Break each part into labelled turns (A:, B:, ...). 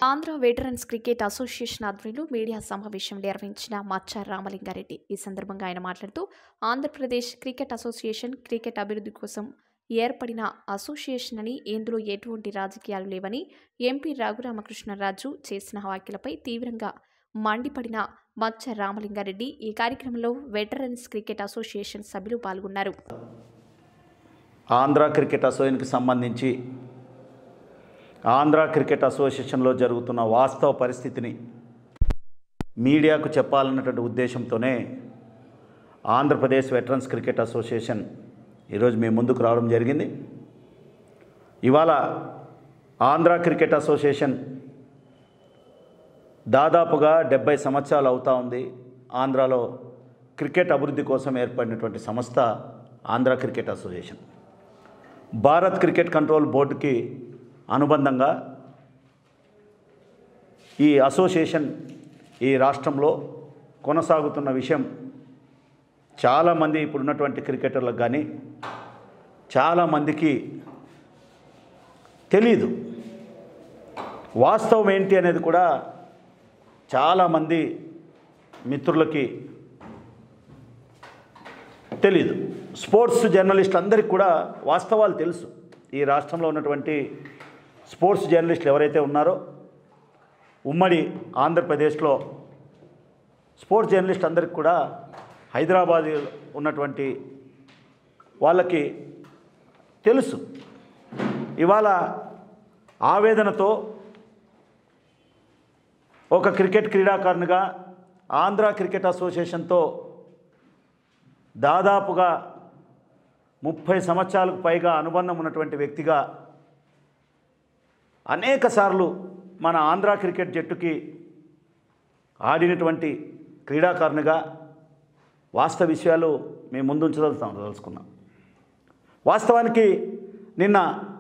A: Andhra veterans cricket association ఆధ్వర్యంలో media సమావేశం నిర్వహించిన మచ్చా రామలింగారెడ్డి ఈ సందర్భంగా ఆయన మాట్లాడుతూ ఆంధ్రప్రదేశ్ క్రికెట్ అసోసియేషన్ క్రికెట్ అభివృద్ధి కోసం ఏర్పడిన అసోసియేషన్ అని ఇందులో ఎటువంటి రాజకీయాలు లేవని ఎంపీ రఘురామకృష్ణరాజు చేసిన వ్యాఖ్యలపై తీవ్రంగా మండిపడిన మచ్చ రామలింగారెడ్డి ఈ కార్యక్రమంలో వెటరన్స్ క్రికెట్ అసోసియేషన్ సభ్యులు పాల్గొన్నారు
B: ఆంధ్ర క్రికెట్ అసోసియేషన్కి సంబంధించి ఆంధ్ర క్రికెట్ అసోసియేషన్లో జరుగుతున్న వాస్తవ పరిస్థితిని మీడియాకు చెప్పాలన్నటువంటి ఉద్దేశంతోనే ఆంధ్రప్రదేశ్ వెటరన్స్ క్రికెట్ అసోసియేషన్ ఈరోజు మీ ముందుకు రావడం జరిగింది ఇవాళ ఆంధ్ర క్రికెట్ అసోసియేషన్ దాదాపుగా డెబ్బై సంవత్సరాలు అవుతా ఉంది ఆంధ్రాలో క్రికెట్ అభివృద్ధి కోసం ఏర్పడినటువంటి సంస్థ Andhra cricket association Bharat cricket control బోర్డుకి అనుబంధంగా ఈ అసోసియేషన్ ఈ రాష్ట్రంలో కొనసాగుతున్న విషయం చాలామంది ఇప్పుడున్నటువంటి క్రికెటర్లకు కానీ చాలామందికి తెలీదు వాస్తవం ఏంటి అనేది కూడా చాలామంది మిత్రులకి తెలీదు స్పోర్ట్స్ జర్నలిస్ట్ అందరికీ కూడా వాస్తవాలు తెలుసు ఈ రాష్ట్రంలో ఉన్నటువంటి స్పోర్ట్స్ జర్నలిస్టులు ఎవరైతే ఉన్నారో ఉమ్మడి ఆంధ్రప్రదేశ్లో స్పోర్ట్స్ జర్నలిస్ట్ అందరికి కూడా హైదరాబాద్ ఉన్నటువంటి వాళ్ళకి తెలుసు ఇవాళ ఆవేదనతో ఒక క్రికెట్ క్రీడాకారునిగా ఆంధ్ర క్రికెట్ అసోసియేషన్తో దాదాపుగా ముప్పై సంవత్సరాలకు పైగా అనుబంధం ఉన్నటువంటి వ్యక్తిగా అనేక సార్లు మన ఆంధ్ర క్రికెట్ జట్టుకి ఆడినటువంటి క్రీడాకారునిగా వాస్తవ విషయాలు మేము ముందుంచదలుస్తాం తెలుసుకున్నాం వాస్తవానికి నిన్న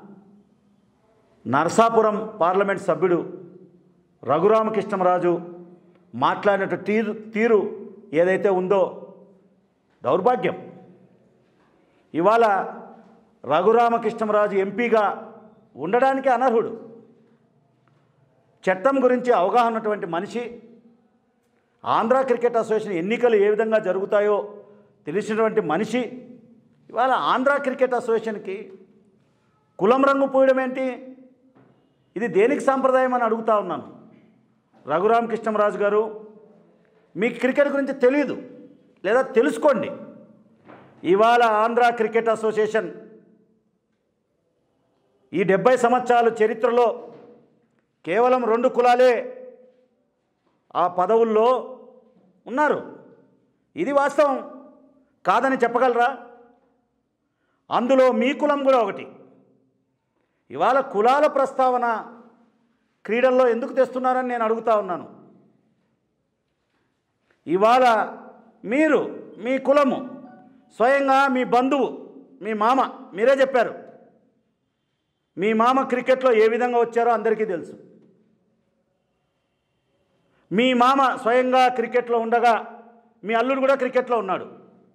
B: నరసాపురం పార్లమెంట్ సభ్యుడు రఘురామకృష్ణరాజు మాట్లాడినట్టు తీరు తీరు ఏదైతే ఉందో దౌర్భాగ్యం ఇవాళ రఘురామకృష్ణరాజు ఎంపీగా ఉండడానికి అనర్హుడు చట్టం గురించి అవగాహన ఉన్నటువంటి మనిషి ఆంధ్ర క్రికెట్ అసోసియేషన్ ఎన్నికలు ఏ విధంగా జరుగుతాయో తెలిసినటువంటి మనిషి ఇవాళ ఆంధ్ర క్రికెట్ అసోసియేషన్కి కులం రంగు పోయడం ఏంటి ఇది దేనికి సాంప్రదాయం అని అడుగుతా ఉన్నాను రఘురామకృష్ణరాజు గారు మీకు క్రికెట్ గురించి తెలియదు లేదా తెలుసుకోండి ఇవాళ ఆంధ్ర క్రికెట్ అసోసియేషన్ ఈ డెబ్బై సంవత్సరాల చరిత్రలో కేవలం రెండు కులాలే ఆ పదవుల్లో ఉన్నారు ఇది వాస్తవం కాదని చెప్పగలరా అందులో మీ కులం కూడా ఒకటి ఇవాళ కులాల ప్రస్తావన క్రీడల్లో ఎందుకు తెస్తున్నారని నేను అడుగుతా ఉన్నాను ఇవాళ మీరు మీ కులము స్వయంగా మీ బంధువు మీ మామ మీరే చెప్పారు మీ మామ క్రికెట్లో ఏ విధంగా వచ్చారో అందరికీ తెలుసు మీ మామ స్వయంగా క్రికెట్లో ఉండగా మీ అల్లుడు కూడా క్రికెట్లో ఉన్నాడు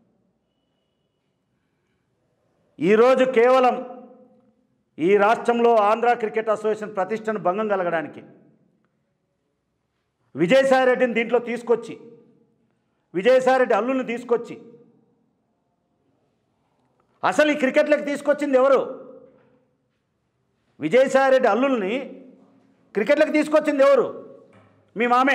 B: ఈరోజు కేవలం ఈ రాష్ట్రంలో ఆంధ్ర క్రికెట్ అసోసియేషన్ ప్రతిష్టను భంగం కలగడానికి విజయసాయిరెడ్డిని దీంట్లో తీసుకొచ్చి విజయసాయిరెడ్డి అల్లుల్ని తీసుకొచ్చి అసలు ఈ క్రికెట్లోకి తీసుకొచ్చింది ఎవరు విజయసాయిరెడ్డి అల్లుల్ని క్రికెట్లోకి తీసుకొచ్చింది ఎవరు మీ మామే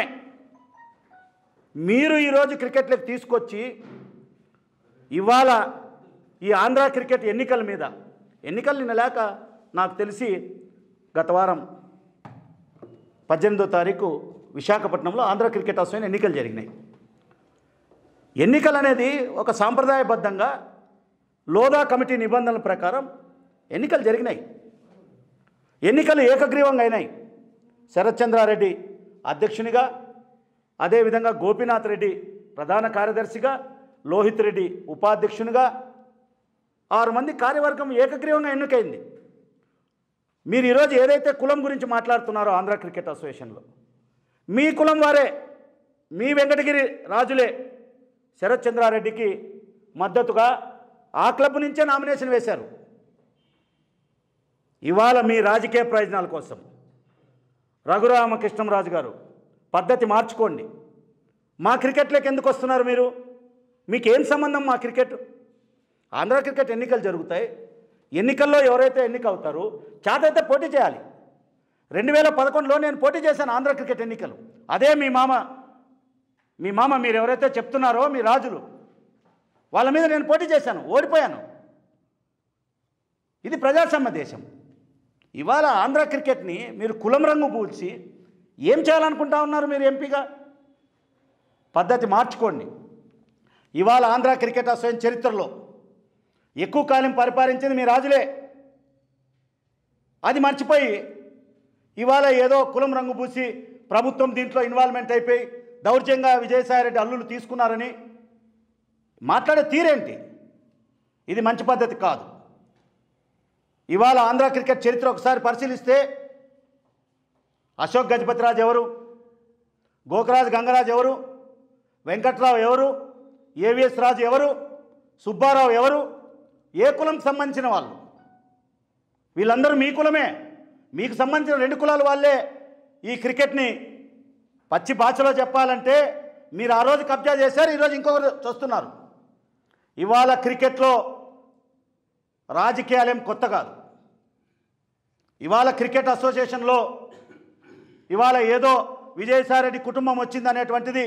B: మీరు ఈరోజు క్రికెట్లోకి తీసుకొచ్చి ఇవాళ ఈ ఆంధ్ర క్రికెట్ ఎన్నికల మీద ఎన్నికలు నిన్న లేక నాకు తెలిసి గత వారం పద్దెనిమిదో తారీఖు విశాఖపట్నంలో ఆంధ్ర క్రికెట్ అసోసియేషన్ ఎన్నికలు జరిగినాయి ఎన్నికలు అనేది ఒక సాంప్రదాయబద్ధంగా లోదా కమిటీ నిబంధనల ప్రకారం ఎన్నికలు జరిగినాయి ఎన్నికలు ఏకగ్రీవంగా అయినాయి శరత్చంద్రారెడ్డి అధ్యక్షునిగా అదేవిధంగా గోపీనాథ్ రెడ్డి ప్రధాన కార్యదర్శిగా లోహిత్ రెడ్డి ఉపాధ్యక్షునిగా ఆరు మంది కార్యవర్గం ఏకగ్రీవంగా ఎన్నికైంది మీరు ఈరోజు ఏదైతే కులం గురించి మాట్లాడుతున్నారో ఆంధ్ర క్రికెట్ అసోసియేషన్లో మీ కులం వారే మీ వెంకటగిరి రాజులే శరత్ చంద్రారెడ్డికి మద్దతుగా ఆ క్లబ్ నుంచే నామినేషన్ వేశారు ఇవాళ మీ రాజకీయ ప్రయోజనాల కోసం రఘురామకృష్ణంరాజు గారు పద్ధతి మార్చుకోండి మా క్రికెట్లోకి ఎందుకు వస్తున్నారు మీరు మీకేం సంబంధం మా క్రికెట్ ఆంధ్ర క్రికెట్ ఎన్నికలు జరుగుతాయి ఎన్నికల్లో ఎవరైతే ఎన్నిక అవుతారో చేతైతే పోటీ చేయాలి రెండు వేల పదకొండులో నేను పోటీ చేశాను ఆంధ్ర క్రికెట్ ఎన్నికలు అదే మీ మామ మీ మామ మీరు ఎవరైతే చెప్తున్నారో మీ రాజులు వాళ్ళ మీద నేను పోటీ చేశాను ఓడిపోయాను ఇది ప్రజాస్వామ్య దేశం ఇవాళ ఆంధ్ర క్రికెట్ని మీరు కులం రంగు పూల్చి ఏం చేయాలనుకుంటా ఉన్నారు మీరు ఎంపీగా పద్ధతి మార్చుకోండి ఇవాళ ఆంధ్ర క్రికెట్ అసోసియేషన్ చరిత్రలో ఎక్కువ కాలం పరిపాలించింది మీ రాజులే అది మర్చిపోయి ఇవాళ ఏదో కులం రంగు పూసి ప్రభుత్వం దీంట్లో ఇన్వాల్వ్మెంట్ అయిపోయి దౌర్జంగా విజయసాయిరెడ్డి అల్లులు తీసుకున్నారని మాట్లాడే తీరేంటి ఇది మంచి పద్ధతి కాదు ఇవాళ ఆంధ్ర క్రికెట్ చరిత్ర ఒకసారి పరిశీలిస్తే అశోక్ గజపతిరాజు ఎవరు గోకరాజు గంగరాజు ఎవరు వెంకట్రావు ఎవరు ఏవిఎస్ రాజు ఎవరు సుబ్బారావు ఎవరు ఏ కులంకి సంబంధించిన వాళ్ళు వీళ్ళందరూ మీ కులమే మీకు సంబంధించిన రెండు కులాల వాళ్ళే ఈ క్రికెట్ని పచ్చి భాషలో చెప్పాలంటే మీరు ఆ రోజు కబ్జా చేశారు ఈరోజు ఇంకొకరు చూస్తున్నారు ఇవాళ క్రికెట్లో రాజకీయాలేం కొత్త కాదు ఇవాళ క్రికెట్ అసోసియేషన్లో ఇవాళ ఏదో విజయసాయిరెడ్డి కుటుంబం వచ్చిందనేటువంటిది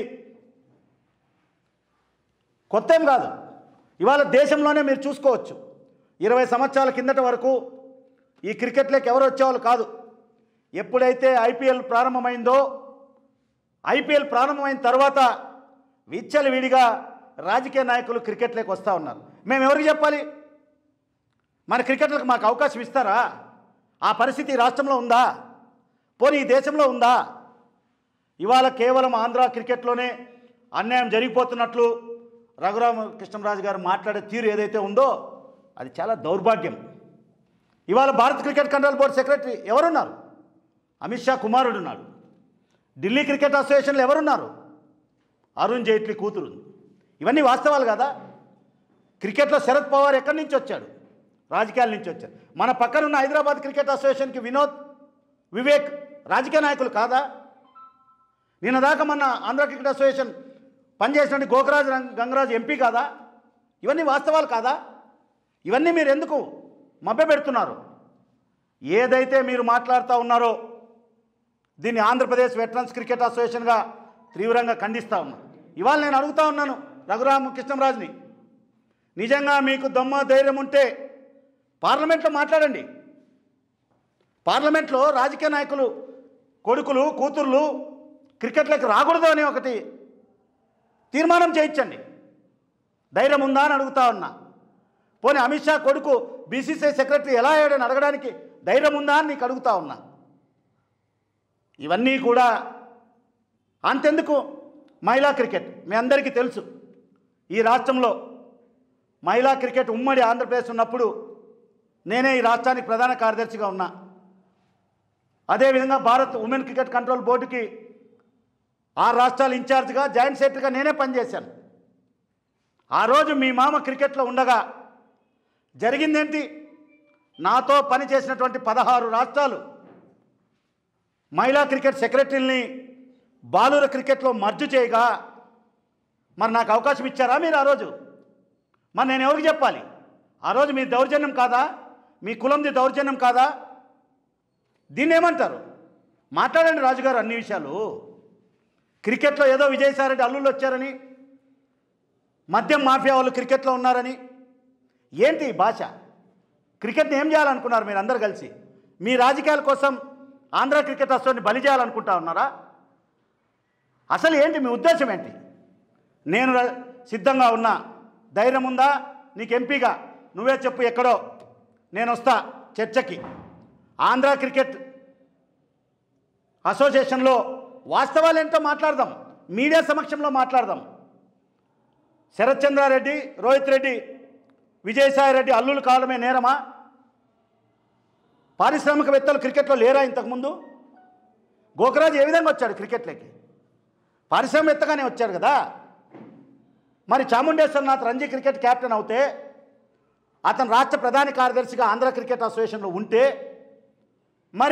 B: కొత్త ఏం కాదు ఇవాళ దేశంలోనే మీరు చూసుకోవచ్చు ఇరవై సంవత్సరాల కిందట వరకు ఈ క్రికెట్లోకి ఎవరు వచ్చేవాళ్ళు కాదు ఎప్పుడైతే ఐపీఎల్ ప్రారంభమైందో ఐపీఎల్ ప్రారంభమైన తర్వాత విచ్చలు విడిగా రాజకీయ నాయకులు క్రికెట్లోకి వస్తూ ఉన్నారు మేము ఎవరికి చెప్పాలి మన క్రికెట్లకు మాకు అవకాశం ఇస్తారా ఆ పరిస్థితి ఈ రాష్ట్రంలో ఉందా పోనీ ఈ దేశంలో ఉందా ఇవాళ కేవలం ఆంధ్ర క్రికెట్లోనే అన్యాయం జరిగిపోతున్నట్లు రఘురామ కృష్ణరాజు గారు మాట్లాడే తీరు ఏదైతే ఉందో అది చాలా దౌర్భాగ్యం ఇవాళ భారత క్రికెట్ కంట్రోల్ బోర్డు సెక్రటరీ ఎవరున్నారు అమిత్ షా కుమారుడు ఉన్నాడు ఢిల్లీ క్రికెట్ అసోసియేషన్లో ఎవరున్నారు అరుణ్ జైట్లీ కూతురు ఉంది. ఇవన్నీ వాస్తవాలు కదా క్రికెట్లో శరద్ పవార్ ఎక్కడి నుంచి వచ్చాడు రాజకీయాల నుంచి వచ్చాడు మన పక్కన ఉన్న హైదరాబాద్ క్రికెట్ అసోసియేషన్కి వినోద్ వివేక్ రాజకీయ నాయకులు కాదా నిన్న దాకా మన ఆంధ్ర క్రికెట్ అసోసియేషన్ పనిచేసిన గోకరాజు రంగ- గంగరాజు ఎంపీ కాదా ఇవన్నీ వాస్తవాలు కాదా ఇవన్నీ మీరు ఎందుకు మభ్యపెడుతున్నారు ఏదైతే మీరు మాట్లాడుతూ ఉన్నారో దీన్ని ఆంధ్రప్రదేశ్ వెటరన్స్ క్రికెట్ అసోసియేషన్గా తీవ్రంగా ఖండిస్తూ ఉన్నాను ఇవాళ నేను అడుగుతా ఉన్నాను రఘురామ కృష్ణరాజుని నిజంగా మీకు దమ్మ ధైర్యం ఉంటే పార్లమెంట్లో మాట్లాడండి పార్లమెంట్లో రాజకీయ నాయకులు కొడుకులు కూతుర్లు క్రికెట్లోకి రాకూడదు అని ఒకటి తీర్మానం చేయించండి ధైర్యం ఉందా అని అడుగుతా ఉన్నా పోనీ అమిత్ షా కొడుకు బీసీసీ సెక్రటరీ ఎలా అయ్యాడని అడగడానికి ధైర్యం ఉందా అని నీకు అడుగుతా ఉన్నా ఇవన్నీ కూడా అంతెందుకు మహిళా క్రికెట్ మీ అందరికీ తెలుసు ఈ రాష్ట్రంలో మహిళా క్రికెట్ ఉమ్మడి ఆంధ్రప్రదేశ్ ఉన్నప్పుడు నేనే ఈ రాష్ట్రానికి ప్రధాన కార్యదర్శిగా ఉన్నా అదేవిధంగా భారత్ ఉమెన్ క్రికెట్ కంట్రోల్ బోర్డుకి ఆరు రాష్ట్రాల ఇన్ఛార్జ్గా జాయింట్ సెక్రటరీగా నేనే పనిచేశాను ఆ రోజు మీ మామ క్రికెట్లో ఉండగా జరిగిందేంటి నాతో పనిచేసినటువంటి పదహారు రాష్ట్రాలు మహిళా క్రికెట్ సెక్రటరీని బాలుర క్రికెట్లో మర్జు చేయగా మరి నాకు అవకాశం ఇచ్చారా మీరు ఆ రోజు మరి నేను ఎవరికి చెప్పాలి ఆ రోజు మీ దౌర్జన్యం కాదా మీ కులంది దౌర్జన్యం కాదా దీన్ని ఏమంటారు మాట్లాడండి రాజుగారు అన్ని విషయాలు క్రికెట్లో ఏదో విజయసాయిరెడ్డి అల్లుళ్ళు వచ్చారని మద్యం మాఫియా వాళ్ళు క్రికెట్లో ఉన్నారని ఏంటి ఈ భాష క్రికెట్ని ఏం చేయాలనుకున్నారు మీరు అందరు కలిసి మీ రాజకీయాల కోసం ఆంధ్ర క్రికెట్ అసోసియేషన్ బలి చేయాలనుకుంటా ఉన్నారా అసలు ఏంటి మీ ఉద్దేశం ఏంటి నేను ర- సిద్ధంగా ఉన్నా ధైర్యం ఉందా నీకు ఎంపీగా నువ్వే చెప్పు ఎక్కడో నేను వస్తా చర్చకి ఆంధ్ర క్రికెట్ అసోసియేషన్లో వాస్తవాలు ఏంటో మాట్లాడదాం మీడియా సమక్షంలో మాట్లాడదాం శరత్ చంద్రారెడ్డి రోహిత్ రెడ్డి విజయసాయి రెడ్డి అల్లులు కావడమే నేరమా పారిశ్రామికవేత్తలు క్రికెట్లో లేరా ఇంతకుముందు గోకరాజు ఏ విధంగా వచ్చాడు క్రికెట్లోకి పారిశ్రామికవేత్తగానే వచ్చాడు కదా మరి చాముండేశ్వరనాథ్ రంజీ క్రికెట్ కెప్టెన్ అవుతే అతను రాష్ట్ర ప్రధాన కార్యదర్శిగా ఆంధ్ర క్రికెట్ అసోసియేషన్లో ఉంటే మరి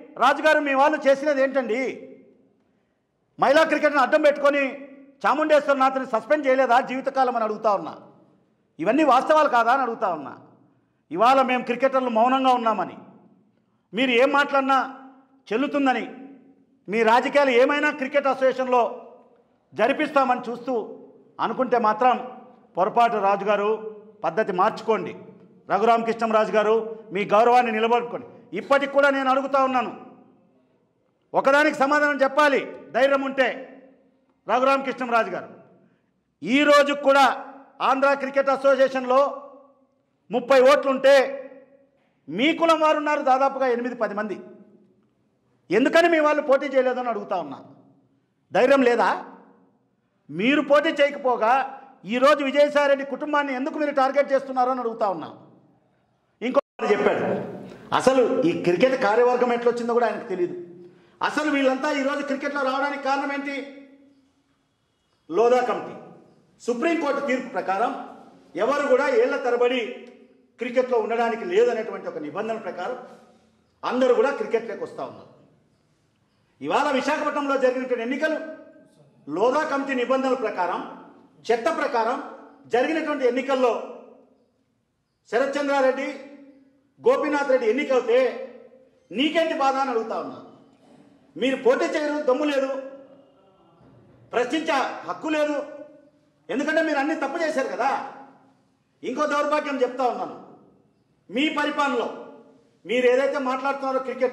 B: రాజుగారు మీ వాళ్ళు చేసినది ఏంటండి మహిళా క్రికెట్ను అడ్డం పెట్టుకొని చాముండేశ్వరనాథ్ని సస్పెండ్ చేయలేదా జీవితకాలం అని అడుగుతా ఉన్నా ఇవన్నీ వాస్తవాలు కాదా అని అడుగుతా ఉన్నా ఇవాళ మేము క్రికెటర్లు మౌనంగా ఉన్నామని మీరు ఏం మాట్లాడినా చెల్లుతుందని మీ రాజకీయాలు ఏమైనా క్రికెట్ అసోసియేషన్లో జరిపిస్తామని చూస్తూ అనుకుంటే మాత్రం పొరపాటు రాజుగారు పద్ధతి మార్చుకోండి రఘురామకృష్ణరాజు గారు మీ గౌరవాన్ని నిలబడుకోండి ఇప్పటికి కూడా నేను అడుగుతా ఉన్నాను ఒకదానికి సమాధానం చెప్పాలి ధైర్యం ఉంటే రఘురామకృష్ణరాజు గారు ఈ రోజు కూడా ఆంధ్ర క్రికెట్ అసోసియేషన్లో ముప్పై ఓట్లుంటే మీ కులం వారు ఉన్నారు దాదాపుగా ఎనిమిది పది మంది ఎందుకని మీ వాళ్ళు పోటీ చేయలేదని అడుగుతా ఉన్నా ధైర్యం లేదా మీరు పోటీ చేయకపోగా ఈరోజు విజయసాయిరెడ్డి కుటుంబాన్ని ఎందుకు మీరు టార్గెట్ చేస్తున్నారో అని అడుగుతా ఉన్నా ఇంకో చెప్పాడు అసలు ఈ క్రికెట్ కార్యవర్గం ఎట్లొచ్చిందో కూడా ఆయనకు తెలియదు అసలు వీళ్ళంతా ఈరోజు క్రికెట్లో రావడానికి కారణం ఏంటి లోదా కమిటీ సుప్రీంకోర్టు తీర్పు ప్రకారం ఎవరు కూడా ఏళ్ల తరబడి క్రికెట్లో ఉండడానికి లేదనేటువంటి ఒక నిబంధన ప్రకారం అందరూ కూడా క్రికెట్లోకి వస్తూ ఉన్నారు ఇవాళ విశాఖపట్నంలో జరిగినటువంటి ఎన్నికలు లోదా కమిటీ నిబంధనల ప్రకారం చట్ట ప్రకారం జరిగినటువంటి ఎన్నికల్లో శరత్చంద్రారెడ్డి గోపీనాథ్ రెడ్డి ఎన్నికవుతే నీకేంటి బాధ అని అడుగుతా ఉన్నా మీరు పోటీ చేయరు దమ్ము లేదు ప్రశ్నించే హక్కు లేదు ఎందుకంటే మీరు అన్ని తప్పు చేశారు కదా ఇంకో దౌర్భాగ్యం చెప్తా ఉన్నాను మీ పరిపాలనలో మీరు ఏదైతే మాట్లాడుతున్నారో క్రికెట్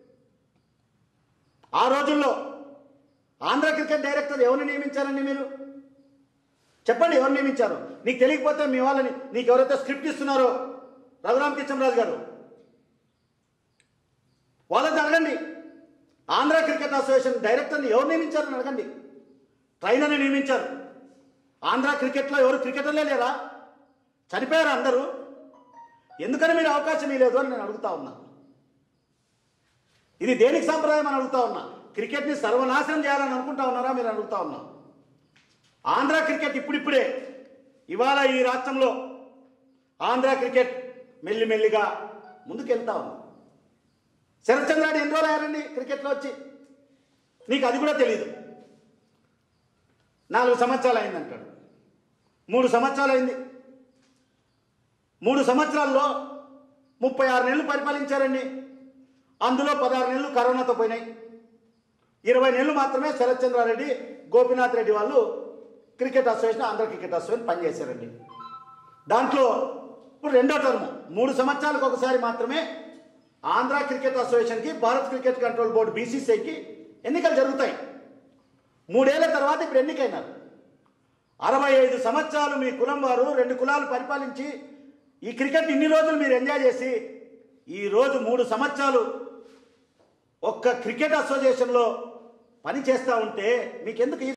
B: ఆ రోజుల్లో ఆంధ్ర క్రికెట్ డైరెక్టర్ ఎవరిని నియమించారండి మీరు చెప్పండి ఎవరు నియమించారు నీకు తెలియకపోతే మీ వాళ్ళని నీకు ఎవరైతే స్క్రిప్ట్ ఇస్తున్నారో రఘురామ కృష్ణరాజు గారు వాళ్ళని అడగండి ఆంధ్ర క్రికెట్ అసోసియేషన్ డైరెక్టర్ని ఎవరు నియమించారని అడగండి ట్రైనర్ని నియమించారు ఆంధ్ర క్రికెట్లో ఎవరు క్రికెటర్లే లేరా చనిపోయారు అందరూ ఎందుకని మీరు అవకాశం ఇవ్వలేదు అని నేను అడుగుతా ఉన్నా ఇది దేనికి సంప్రదాయం అని అడుగుతా ఉన్నా క్రికెట్ని సర్వనాశనం చేయాలని అనుకుంటా ఉన్నారా మీరు అడుగుతా ఉన్నా ఆంధ్ర క్రికెట్ ఇప్పుడిప్పుడే ఇవాళ ఈ రాష్ట్రంలో ఆంధ్ర క్రికెట్ మెల్లిమెల్లిగా ముందుకెళ్తా ఉంది శరత్చంద్రాడు ఎన్ని రోజులు అయ్యారండి క్రికెట్లో వచ్చి నీకు అది కూడా తెలియదు నాలుగు సంవత్సరాలు అయిందంటాడు మూడు సంవత్సరాలు అయింది మూడు సంవత్సరాల్లో ముప్పై ఆరు నెలలు పరిపాలించారండి అందులో పదహారు నెలలు కరోనాతో పోయినాయి ఇరవై నెలలు మాత్రమే శరత్చంద్రారెడ్డి గోపీనాథ్ రెడ్డి వాళ్ళు cricket association Andhra cricket association పనిచేశారండి దాంట్లో ఇప్పుడు రెండో టర్మ్ మూడు సంవత్సరాలకు ఒకసారి మాత్రమే ఆంధ్ర క్రికెట్ అసోసియేషన్కి భారత్ క్రికెట్ కంట్రోల్ బోర్డు బీసీసీఐకి ఎన్నికలు జరుగుతాయి మూడేళ్ల తర్వాత ఇప్పుడు ఎన్నికైనారు అరవై ఐదు సంవత్సరాలు మీ కులం వారు రెండు కులాలు పరిపాలించి ఈ క్రికెట్ ఇన్ని రోజులు మీరు ఎంజాయ్ చేసి ఈ రోజు మూడు సంవత్సరాలు ఒక్క క్రికెట్ అసోసియేషన్లో పని చేస్తూ ఉంటే మీకెందుకు ఈ